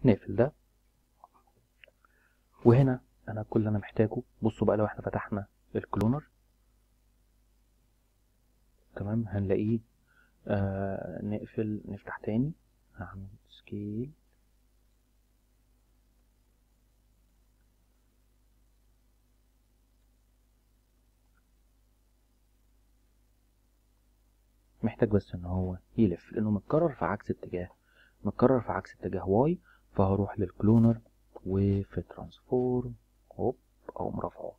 نقفل ده وهنا انا كل اللي انا محتاجه بصوا بقى لو احنا فتحنا الكلونر تمام هنلاقيه آه نقفل نفتح تاني هعمل سكيل محتاج بس ان هو يلف لانه متكرر في عكس اتجاه متكرر في عكس اتجاه واي فهروح للكلونر وفي ترانسفورم هوب اقوم رافعه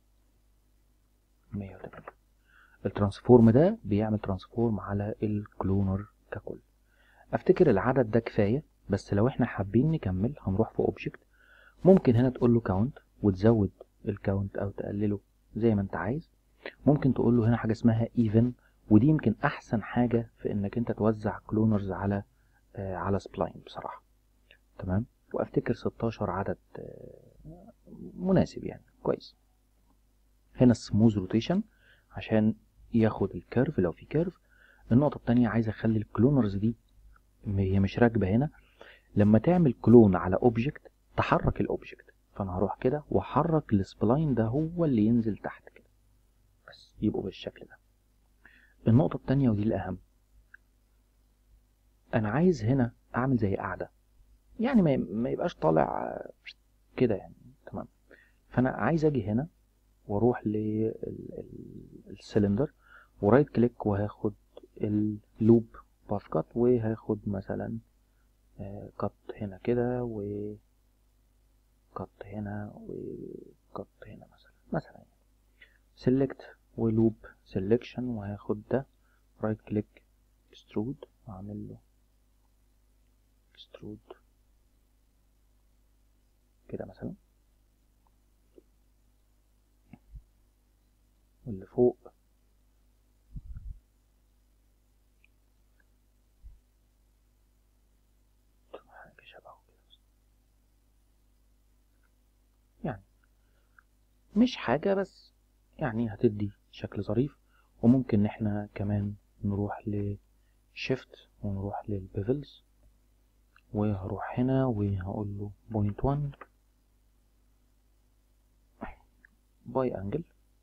180 الترانسفورم ده بيعمل ترانسفورم على الكلونر ككل افتكر العدد ده كفايه بس لو احنا حابين نكمل هنروح في اوبجكت ممكن هنا تقول له كاونت وتزود الكاونت او تقلله زي ما انت عايز ممكن تقول له هنا حاجه اسمها ايفن ودي يمكن احسن حاجه في انك انت توزع كلونرز على آه على سبلاين بصراحه تمام وافتكر 16 عدد آه مناسب يعني كويس هنا السموز روتيشن عشان ياخد الكيرف لو في كيرف النقطة التانية عايز اخلي الكلونرز دي هي مش راكبة هنا لما تعمل كلون على اوبجكت تحرك الاوبجكت فانا هروح كده واحرك السبلاين ده هو اللي ينزل تحت كده بس يبقوا بالشكل ده النقطة التانية ودي الأهم أنا عايز هنا أعمل زي قاعدة يعني ما ما يبقاش طالع كده يعني تمام فأنا عايز أجي هنا وأروح للسلندر ورايت كليك وهاخد اللوب باث كات وهاخد مثلا كات هنا كده و كات هنا وكات هنا مثلا مثلا سيلكت ولوب سيلكشن وهاخد ده رايت كليك اكسترود واعمل له اكسترود كده مثلا واللي فوق حاجة شبهه كده يعني مش حاجة بس يعني هتدي شكل ظريف وممكن ان احنا كمان نروح لشيفت ونروح للبيفلز وهروح هنا وهقول له بوينت 1 باي انجل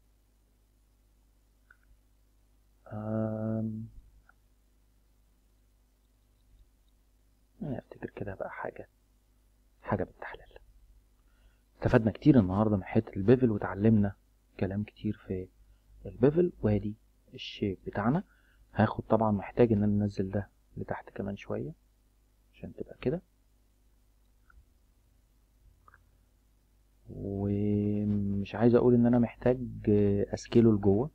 انا افتكر كده بقى حاجة حاجة بالتحليل استفدنا كتير النهاردة من حتة البيفل وتعلمنا كلام كتير في البيفل وادي الشيب بتاعنا هاخد طبعا محتاج ان انا انزل ده لتحت كمان شوية عشان تبقى كده ومش عايز اقول ان انا محتاج اسكيله لجوه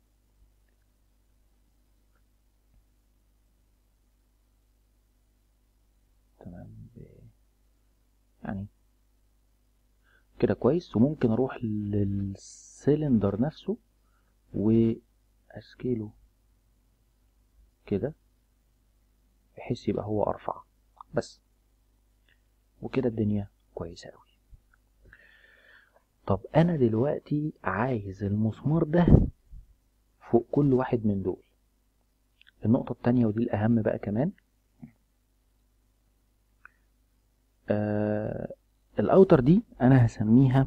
تمام يعني كده كويس وممكن اروح للسيلندر نفسه واسكيله كده بحيث يبقى هو ارفع بس وكده الدنيا كويسه قوي طب انا دلوقتي عايز المسمار ده فوق كل واحد من دول النقطة التانية ودي الأهم بقى كمان آه الأوتر دي أنا هسميها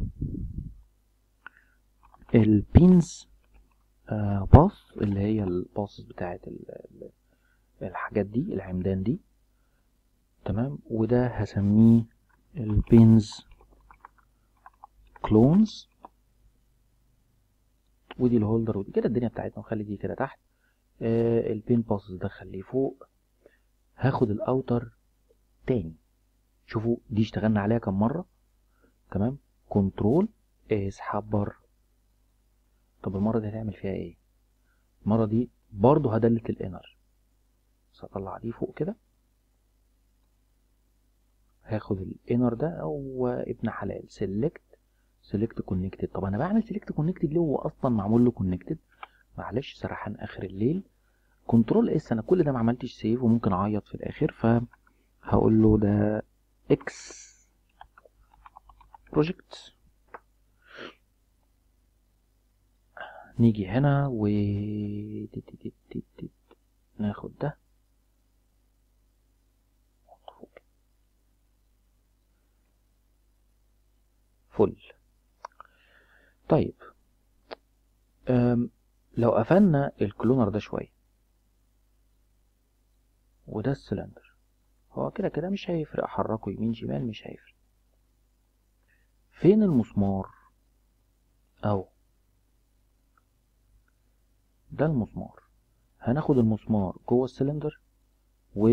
البينز آه باص اللي هي الباص بتاعت الحاجات دي العمدان دي تمام وده هسميه البينز كلونز ودي الهولدر ودي كده الدنيا بتاعتنا نخلي دي كده تحت آه البين باص ده خليه فوق هاخد الاوتر تاني شوفوا دي اشتغلنا عليها كم مره تمام كنترول اسحب بره طب المره دي هتعمل فيها ايه المره دي برضو هدلت الانر بس هطلع دي فوق كده هاخد الانر ده او ابن حلال سيلكت سيلكت كونكتد طب انا بعمل سيلكت كونكتد ليه هو اصلا معمول له كونكتد معلش سرحان اخر الليل كنترول اس انا كل ده ما عملتش سيف وممكن اعيط في الاخر فهقول له ده اكس بروجكت نيجي هنا و ناخد ده فل طيب أم لو قفلنا الكلونر ده شوية وده السلندر هو كده كده مش هيفرق احركه يمين شمال مش هيفرق فين المسمار او ده المسمار هناخد المسمار جوه السلندر و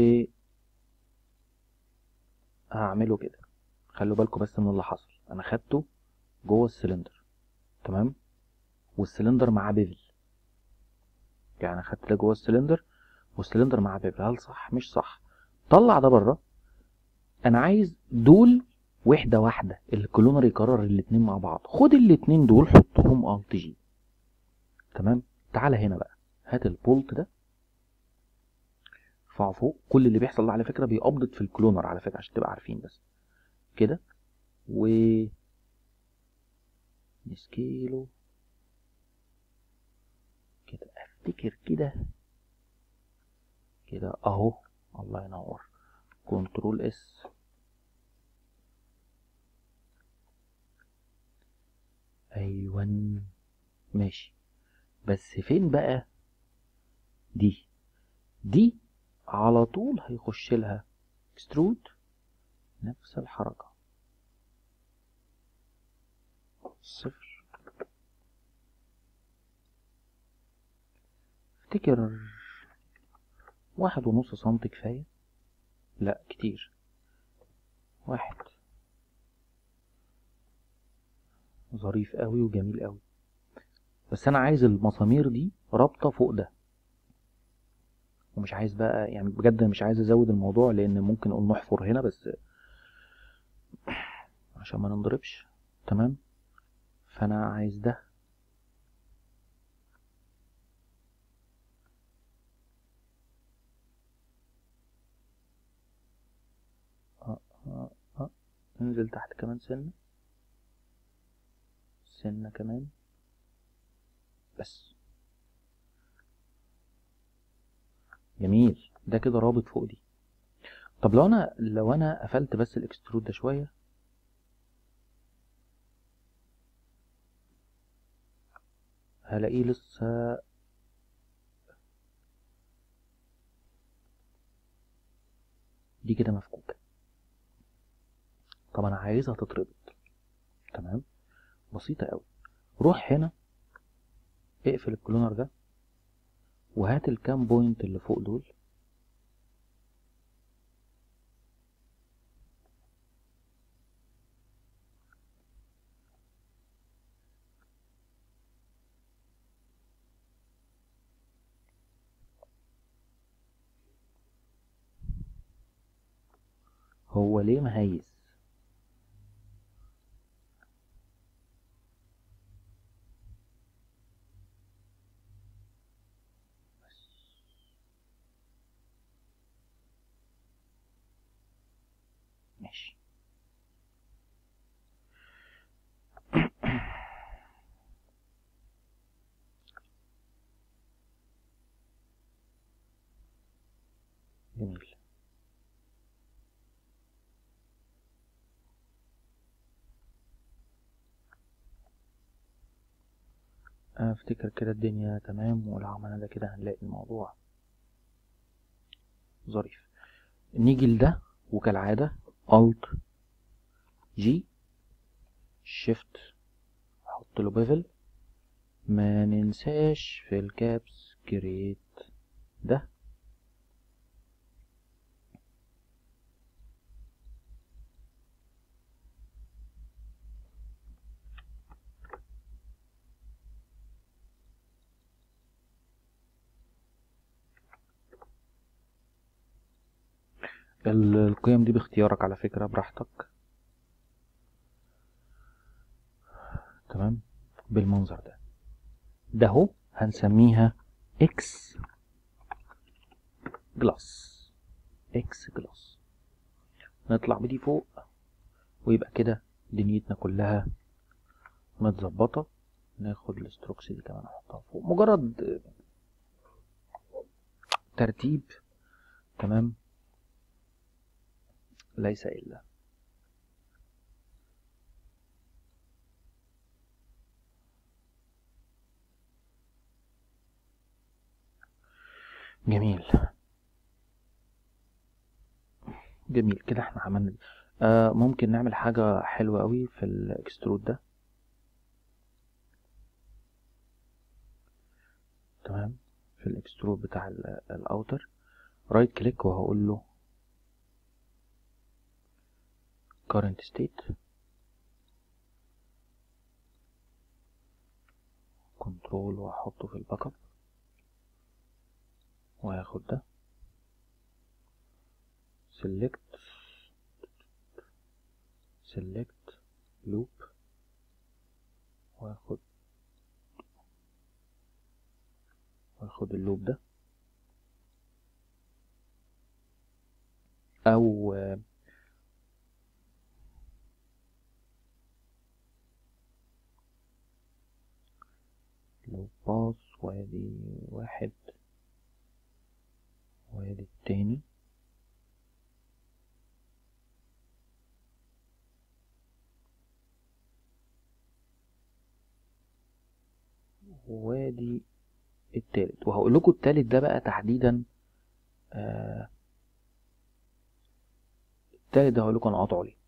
هعمله كده خلوا بالكم بس من اللي حصل انا خدته جوه السلندر تمام والسلندر معاه بيفل يعني خدت ده جوه السلندر والسلندر معاه بيفل هل صح مش صح طلع ده بره انا عايز دول وحده واحده الكلونر يكرر الاتنين مع بعض خد الاتنين دول حطهم الت جي تمام تعالى هنا بقى هات البولت ده ارفعه فوق كل اللي بيحصل ده على فكره بيقبض في الكلونر على فكره عشان تبقى عارفين بس كده و نسكيله كده افتكر كده كده اهو الله ينور كنترول اس ايوه ماشي بس فين بقى دي دي على طول هيخش لها اكسترود نفس الحركة صفر افتكر واحد ونص سنتي كفاية لا كتير واحد ظريف قوي وجميل قوي بس انا عايز المسامير دي رابطة فوق ده ومش عايز بقى يعني بجد مش عايز ازود الموضوع لان ممكن نقول نحفر هنا بس عشان ما ننضربش تمام فانا عايز ده آه آه آه. ننزل تحت كمان سنة سنة كمان بس جميل ده كده رابط فوق دي طب لو انا لو انا قفلت بس الاكسترود ده شويه هلاقيه لسه دي كده مفكوكه طب انا عايزها تتربط تمام بسيطه قوي روح هنا اقفل الكلونر ده وهات الكام بوينت اللي فوق دول هو ليه مهيس ماشي جميل افتكر كده الدنيا تمام ولو عملنا ده كده هنلاقي الموضوع ظريف نيجي لده وكالعادة Alt G Shift احط له بيفل ما ننساش في الكابس كريت ده ال- القيم دي باختيارك على فكرة براحتك تمام بالمنظر ده ده هو هنسميها اكس جلاس اكس جلاس نطلع بدي فوق ويبقى كده دنيتنا كلها متظبطة ناخد الستروكس دي كمان نحطها فوق مجرد ترتيب تمام ليس إلا جميل جميل كده احنا عملنا دي. آه ممكن نعمل حاجة حلوة قوي في الاكسترود ده تمام في الاكسترود بتاع ال- الاوتر رايت كليك وهقول له current state كنترول واحطه في الباك اب وهاخد ده select select loop واخد واخد اللوب ده او آه، لو باص وادي واحد وادي التاني وادي التالت وهقول لكم التالت ده بقى تحديدا آه التالت ده هقول لكم انا قاطعه ليه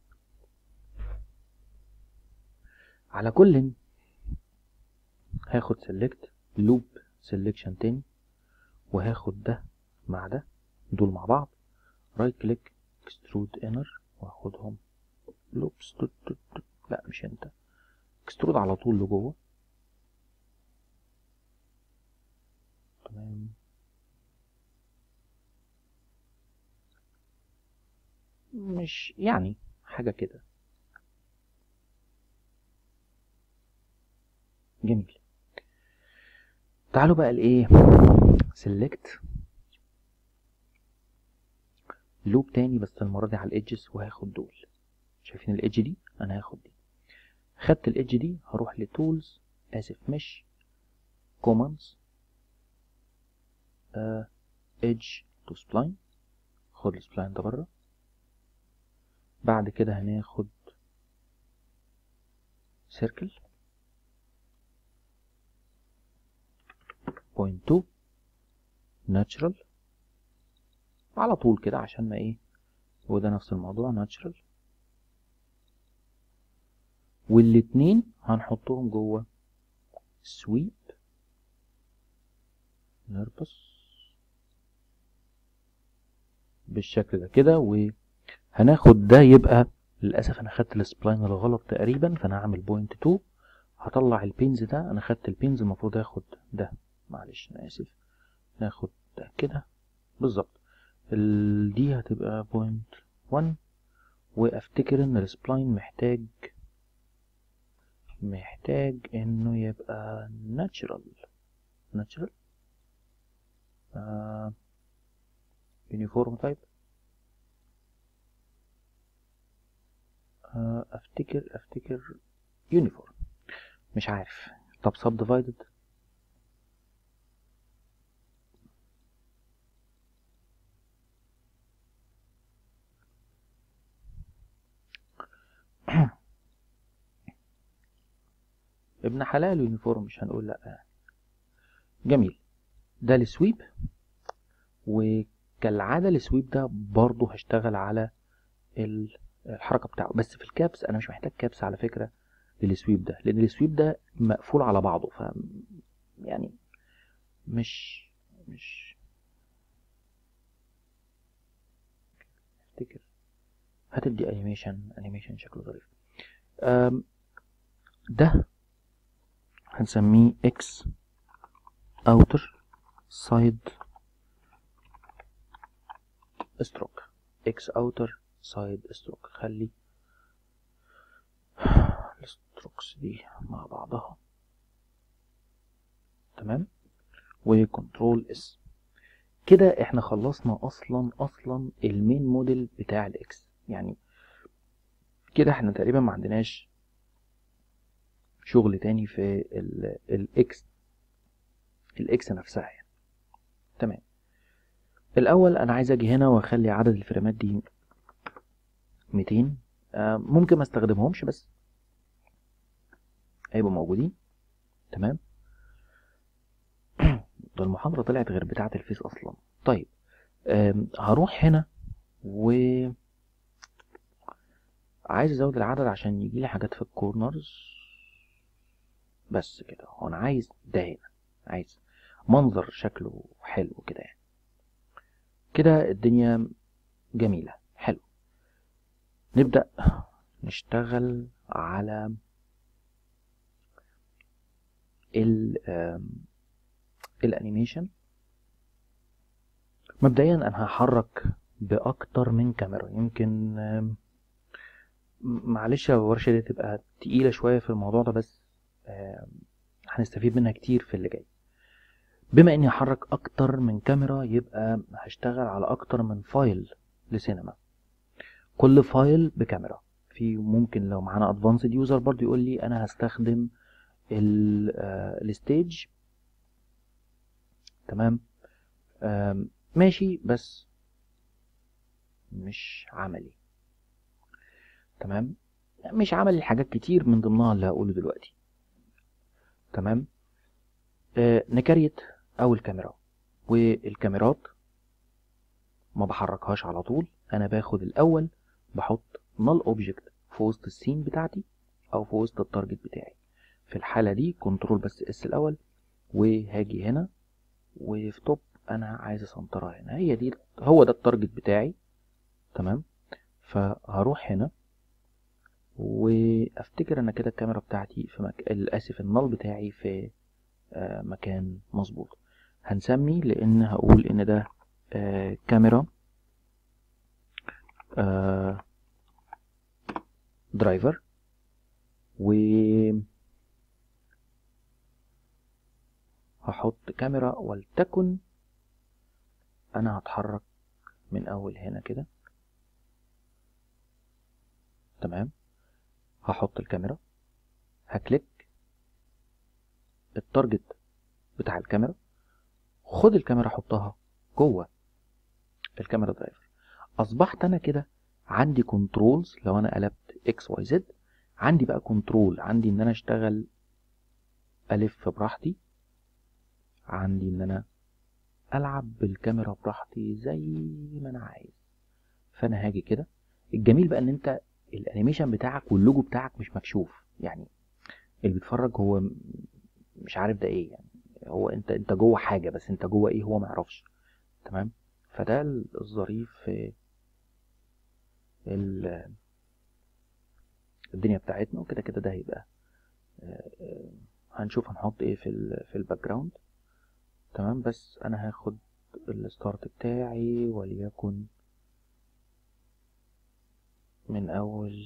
على كل هاخد سيلكت لوب سيلكشن تاني وهاخد ده مع ده دول مع بعض رايت كليك اكسترود انر واخدهم لوبس توت توت توت. لا مش انت اكسترود على طول لجوه تمام مش يعني حاجة كده جميل تعالوا بقى لايه سيلكت لوب تاني بس المرة دي على الإيدجز وهاخد دول شايفين الإيدج دي أنا هاخد دي خدت الإيدج دي هروح لتولز آسف مش كوماندز ايدج تو سبلاين خد السبلاين ده بره بعد كده هناخد سيركل بوينت تو ناتشرال على طول كده عشان ما ايه وده نفس الموضوع ناتشرال والاتنين هنحطهم جوه سويب نربس بالشكل ده كده وهناخد ده يبقى للاسف انا خدت السبلاين الغلط تقريبا فانا هعمل بوينت 2 هطلع البينز ده انا خدت البينز المفروض اخد ده معلش انا اسف ناخد ده كده بالظبط ال- دي هتبقى بوينت 1 وافتكر ان السبلاين محتاج محتاج انه يبقى ناتشرال ناتشرال يونيفورم تايب افتكر افتكر يونيفورم مش عارف طب سب ديفايدد ابن حلال يونيفورم مش هنقول لا يعني جميل ده السويب وكالعادة السويب ده برضه هشتغل على ال- الحركة بتاعه بس في الكابس انا مش محتاج كابس على فكرة للسويب ده لان السويب ده مقفول على بعضه ف يعني مش مش افتكر هتدي انيميشن انيميشن شكله ظريف أم، ده هنسميه اكس اوتر سايد ستروك اكس اوتر سايد ستروك خلي الستروكس دي مع بعضها تمام وكنترول اس كده احنا خلصنا اصلا اصلا المين موديل بتاع الاكس يعني كده احنا تقريبا ما عندناش شغل تاني في ال- الاكس الاكس نفسها يعني تمام الاول انا عايز اجي هنا واخلي عدد الفريمات دي 200 آه، ممكن ما استخدمهمش بس هيبقوا موجودين تمام ده المحاضرة طلعت غير بتاعة الفيس أصلا طيب آم، هروح هنا و عايز ازود العدد عشان يجي لي حاجات في الكورنرز بس كده هو انا عايز ده هنا عايز منظر شكله حلو كده يعني كده الدنيا جميلة حلو نبدأ نشتغل على ال آم، الانيميشن مبدئيا انا هحرك باكتر من كاميرا يمكن آم، معلش يا ورشة دي تبقى تقيلة شوية في الموضوع ده بس آم، هنستفيد منها كتير في اللي جاي بما اني هحرك اكتر من كاميرا يبقى هشتغل على اكتر من فايل لسينما كل فايل بكاميرا في ممكن لو معانا ادفانسد يوزر برضو يقول لي انا هستخدم ال- آه، الستيج تمام آم، ماشي بس مش عملي تمام مش عملي حاجات كتير من ضمنها اللي هقوله دلوقتي تمام آه نكريت اول كاميرا والكاميرات ما بحركهاش على طول انا باخد الاول بحط null object في وسط السين بتاعتي او في وسط التارجت بتاعي في الحالة دي كنترول بس اس الاول وهاجي هنا وفي توب انا عايز اسنطرها هنا هي دي هو ده التارجت بتاعي تمام فهروح هنا وافتكر ان كده الكاميرا بتاعتي في مك... اسف النال بتاعي في آه، مكان مظبوط هنسمي لان هقول ان ده آه، كاميرا آه، درايفر و هحط كاميرا ولتكن انا هتحرك من اول هنا كده تمام هحط الكاميرا هكليك التارجت بتاع الكاميرا خد الكاميرا حطها جوه الكاميرا درايفر اصبحت انا كده عندي كنترولز لو انا قلبت اكس واي زد عندي بقى كنترول عندي ان انا اشتغل الف براحتي عندي ان انا العب بالكاميرا براحتي زي ما انا عايز فانا هاجي كده الجميل بقى ان انت الانيميشن بتاعك واللوجو بتاعك مش مكشوف يعني اللي بيتفرج هو م- مش عارف ده ايه يعني هو انت انت جوه حاجه بس انت جوه ايه هو ما يعرفش تمام فده الظريف في ال- الدنيا بتاعتنا وكده كده ده هيبقى آه، آه، هنشوف هنحط ايه في ال في الباك جراوند تمام بس انا هاخد الستارت بتاعي وليكن من اول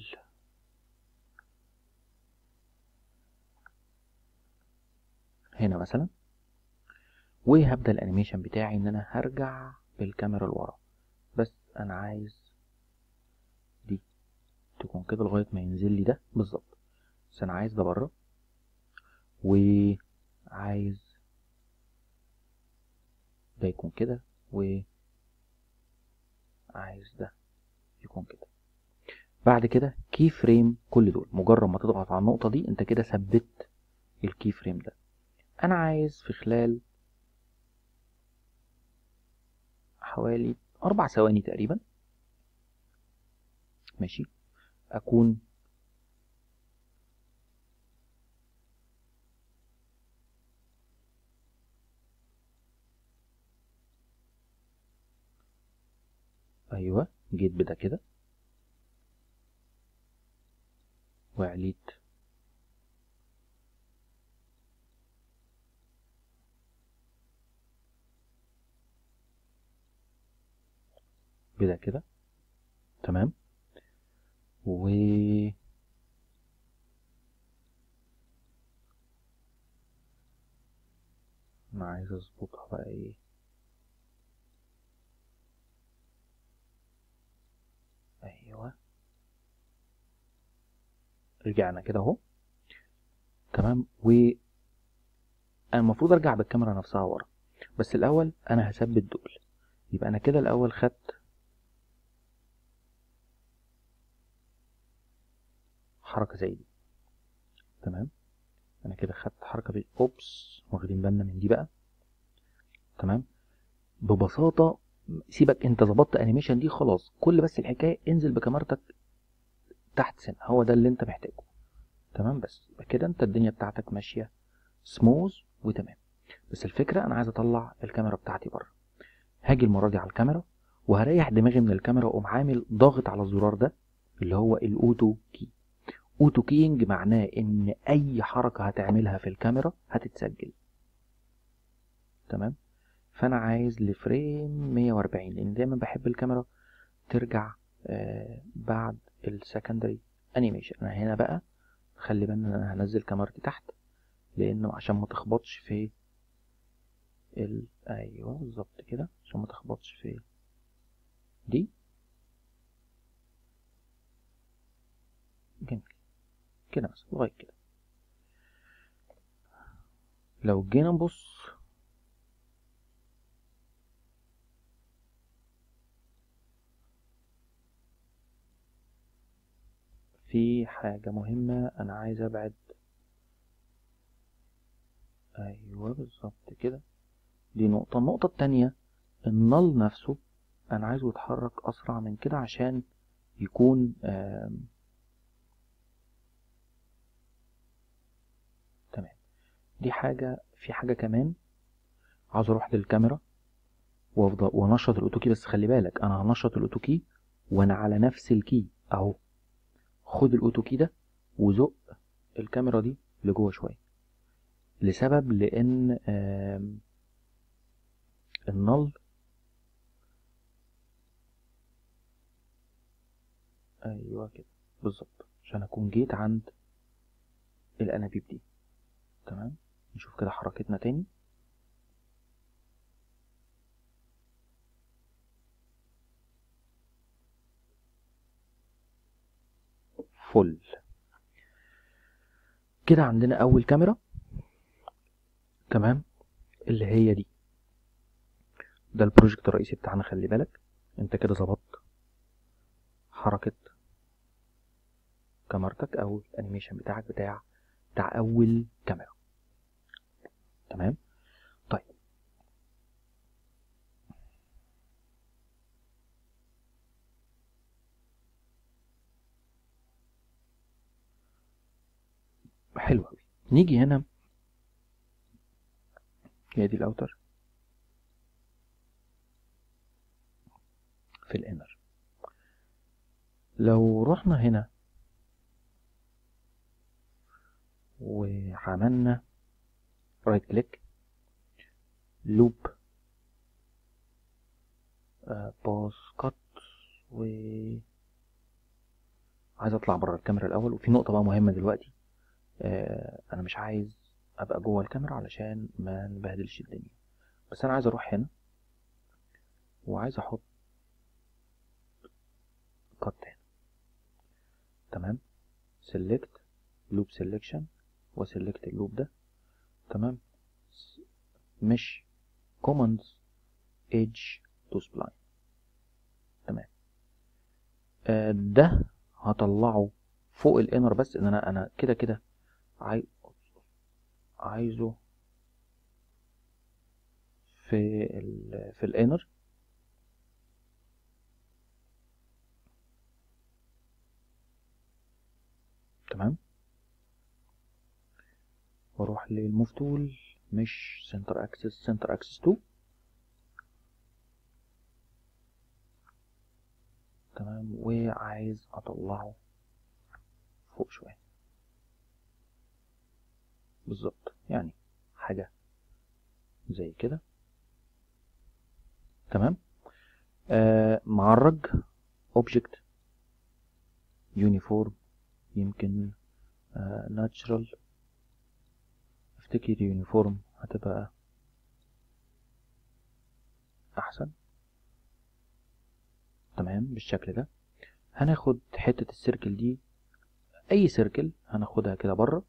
هنا مثلا وهبدأ الانيميشن بتاعي ان انا هرجع بالكاميرا لورا بس انا عايز دي تكون كده لغاية ما ينزل لي ده بالظبط بس انا عايز ده بره وعايز ده يكون كده وعايز ده يكون كده بعد كده كي فريم كل دول مجرد ما تضغط على النقطة دي انت كده ثبت الكي فريم ده انا عايز في خلال حوالي اربع ثواني تقريبا ماشي اكون ايوه جيت بده كده وعليت بده كده تمام و انا عايز اظبطها بقى ايه ايوه رجعنا كده اهو تمام و انا المفروض ارجع بالكاميرا نفسها ورا بس الاول انا هثبت دول يبقى انا كده الاول خدت حركه زي دي تمام انا كده خدت حركه بي اوبس واخدين بالنا من دي بقى تمام ببساطه سيبك انت ظبطت انيميشن دي خلاص كل بس الحكايه انزل بكاميرتك تحت سن هو ده اللي انت محتاجه تمام بس يبقى كده انت الدنيا بتاعتك ماشيه سموز وتمام بس الفكره انا عايز اطلع الكاميرا بتاعتي بره هاجي المره دي على الكاميرا وهريح دماغي من الكاميرا واقوم عامل ضاغط على الزرار ده اللي هو الاوتو كي اوتو كينج معناه ان اي حركه هتعملها في الكاميرا هتتسجل تمام فانا عايز لفريم 140 لان دايما بحب الكاميرا ترجع آه بعد السكندري انيميشن انا هنا بقى خلي بالنا ان انا هنزل كاميرتي تحت لانه عشان ما تخبطش في ال... ايوه بالظبط كده عشان ما تخبطش في دي جميل كده مثلا لغايه كده لو جينا نبص في حاجة مهمة أنا عايز أبعد أيوة بالظبط كده دي نقطة النقطة التانية النل نفسه أنا عايزه يتحرك أسرع من كده عشان يكون تمام دي حاجة في حاجة كمان عاوز أروح للكاميرا وأفضل وأنشط الأوتوكي بس خلي بالك أنا هنشط الأوتوكي وأنا على نفس الكي أهو خد الاوتوكي ده وزق الكاميرا دي لجوه شويه لسبب لان النل ايوه كده بالظبط عشان اكون جيت عند الانابيب دي تمام نشوف كده حركتنا تاني فل كده عندنا اول كاميرا تمام اللي هي دي ده البروجكت الرئيسي بتاعنا خلي بالك انت كده ظبطت حركة كاميرتك او الانيميشن بتاعك بتاع بتاع اول كاميرا تمام طيب حلو قوي نيجي هنا هي دي الاوتر في الانر لو رحنا هنا وعملنا رايت كليك لوب باس كات و عايز اطلع بره الكاميرا الاول وفي نقطه بقى مهمه دلوقتي آه انا مش عايز ابقى جوه الكاميرا علشان ما نبهدلش الدنيا بس انا عايز اروح هنا وعايز احط كات هنا تمام سيلكت لوب سيلكشن وسيلكت اللوب ده تمام مش كوماندز ايدج تو سبلاين تمام آه ده هطلعه فوق الانر بس ان انا انا كده كده عايز عايزه في ال في الانر تمام واروح للموف تول مش سنتر اكسس سنتر اكسس 2 تمام وعايز اطلعه فوق شويه بالظبط يعني حاجه زي كده تمام آه معرج اوبجكت يونيفورم يمكن ناتشرال آه افتكر يونيفورم هتبقى احسن تمام بالشكل ده هناخد حتة السيركل دي اي سيركل هناخدها كده بره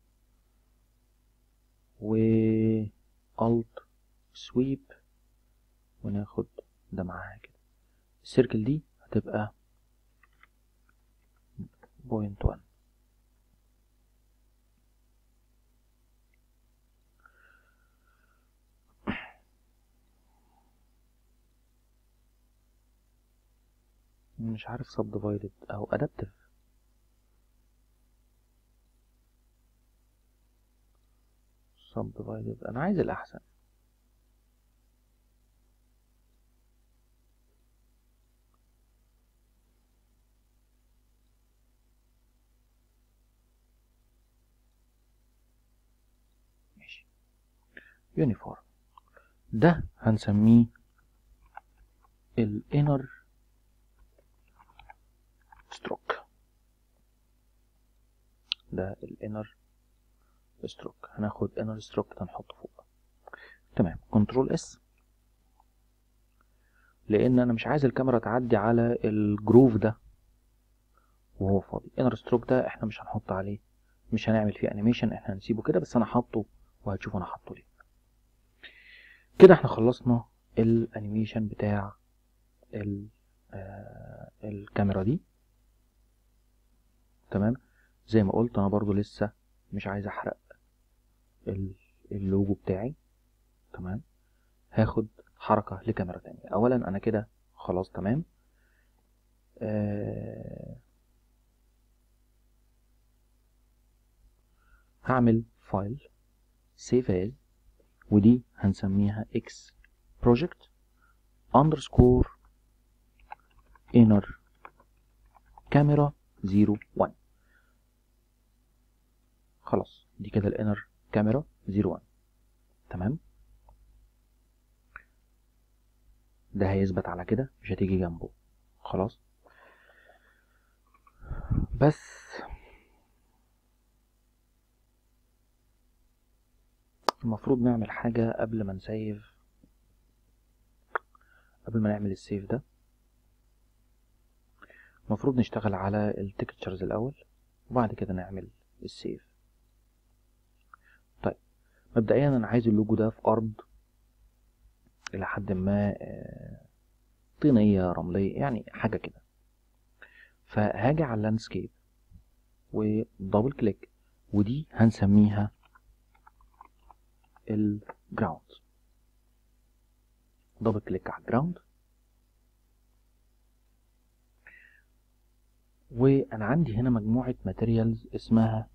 و alt sweep وناخد ده معاها كده السيركل دي هتبقى بوينت 1 مش عارف subdivided او adaptive subdivided انا عايز الاحسن ماشي يونيفورم ده هنسميه الانر ستروك ده الانر ستروك هناخد انر ستروك ده نحطه فوق تمام كنترول اس لان انا مش عايز الكاميرا تعدي على الجروف ده وهو فاضي انر ستروك ده احنا مش هنحط عليه مش هنعمل فيه انيميشن احنا هنسيبه كده بس انا حاطه وهتشوف انا حاطه ليه كده احنا خلصنا الانيميشن بتاع ال آه الكاميرا دي تمام زي ما قلت انا برضو لسه مش عايز احرق اللوجو بتاعي تمام هاخد حركة لكاميرا تانية اولا انا كده خلاص تمام آه هعمل فايل سيف از ودي هنسميها x project underscore inner camera 01 خلاص دي كده الانر كاميرا 01 تمام ده هيثبت على كده مش هتيجي جنبه خلاص بس المفروض نعمل حاجة قبل ما نسيف قبل ما نعمل السيف ده المفروض نشتغل على التكتشرز الأول وبعد كده نعمل السيف طيب مبدئيا أنا عايز اللوجو ده في أرض إلى حد ما طينية رملية يعني حاجة كده فهاجي على اللاندسكيب ودبل كليك ودي هنسميها الجراوند دبل كليك على الجراوند وانا عندي هنا مجموعة ماتيريالز اسمها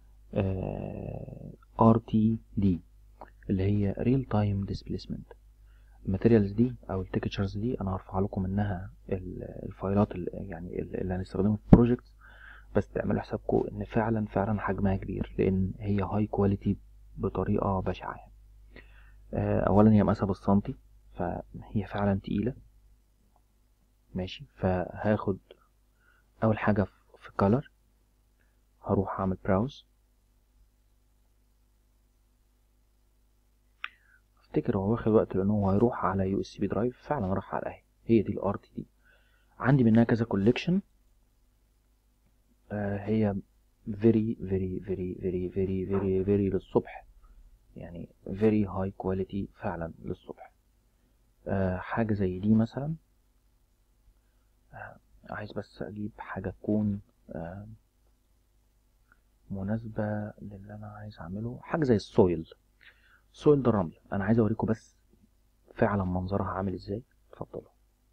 ار تي دي اللي هي ريل تايم ديسبيسمنت الماتيريالز دي او التكتشرز دي انا هرفع لكم منها الفايلات اللي يعني اللي هنستخدمها في البروجكت بس تعملوا حسابكم ان فعلا فعلا حجمها كبير لان هي هاي كواليتي بطريقة بشعة يعني. اولا هي مقاسها بالسنتي فهي فعلا تقيلة ماشي فهاخد اول حاجة في color هروح اعمل براوز افتكر هو واخد وقت لانه هو هيروح على يو اس بي درايف فعلا راح على اهي هي دي الار تي دي عندي منها كذا كوليكشن آه هي very very very very very very very للصبح يعني very high quality فعلا للصبح آه حاجة زي دي مثلا آه عايز بس اجيب حاجة تكون آه مناسبة للي انا عايز اعمله حاجة زي السويل السويل ده الرمل انا عايز اوريكم بس فعلا منظرها عامل ازاي اتفضلوا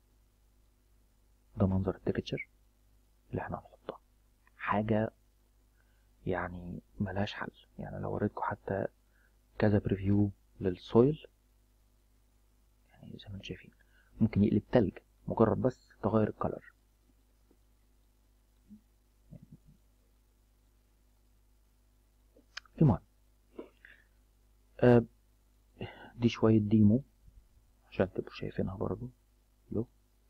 ده منظر التكتشر اللي احنا هنحطها حاجة يعني ملهاش حل يعني لو وريتكم حتى كذا بريفيو للسويل يعني زي ما انتم شايفين ممكن يقلب تلج مجرد بس تغير الكلر المهم آه دي شوية ديمو عشان تبقوا شايفينها برضو لو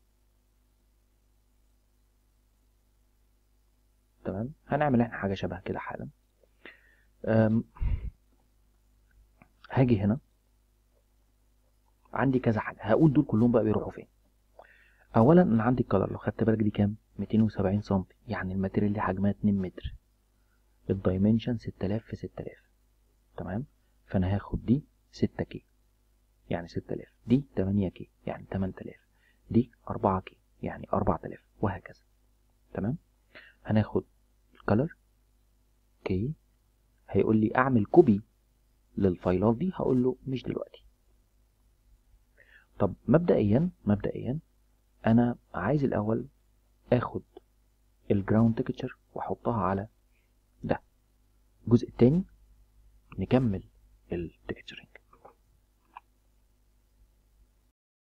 تمام هنعمل احنا حاجة شبه كده حالا هاجي هنا عندي كذا حاجة هقول دول كلهم بقى بيروحوا فين اولا انا عندي الكلر لو خدت بالك دي كام 270 سم يعني الماتيريال دي حجمها 2 متر الدايمنشن 6000 في 6000 تمام فانا هاخد دي 6 كي يعني 6000 دي 8 كي يعني 8000 دي 4 كي يعني 4000 وهكذا تمام هناخد الكلر كي هيقول لي اعمل كوبي للفايلات دي هقول له مش دلوقتي طب مبدئيا مبدئيا انا عايز الاول اخد الجراوند تكتشر واحطها على ده الجزء التاني نكمل التكتشرين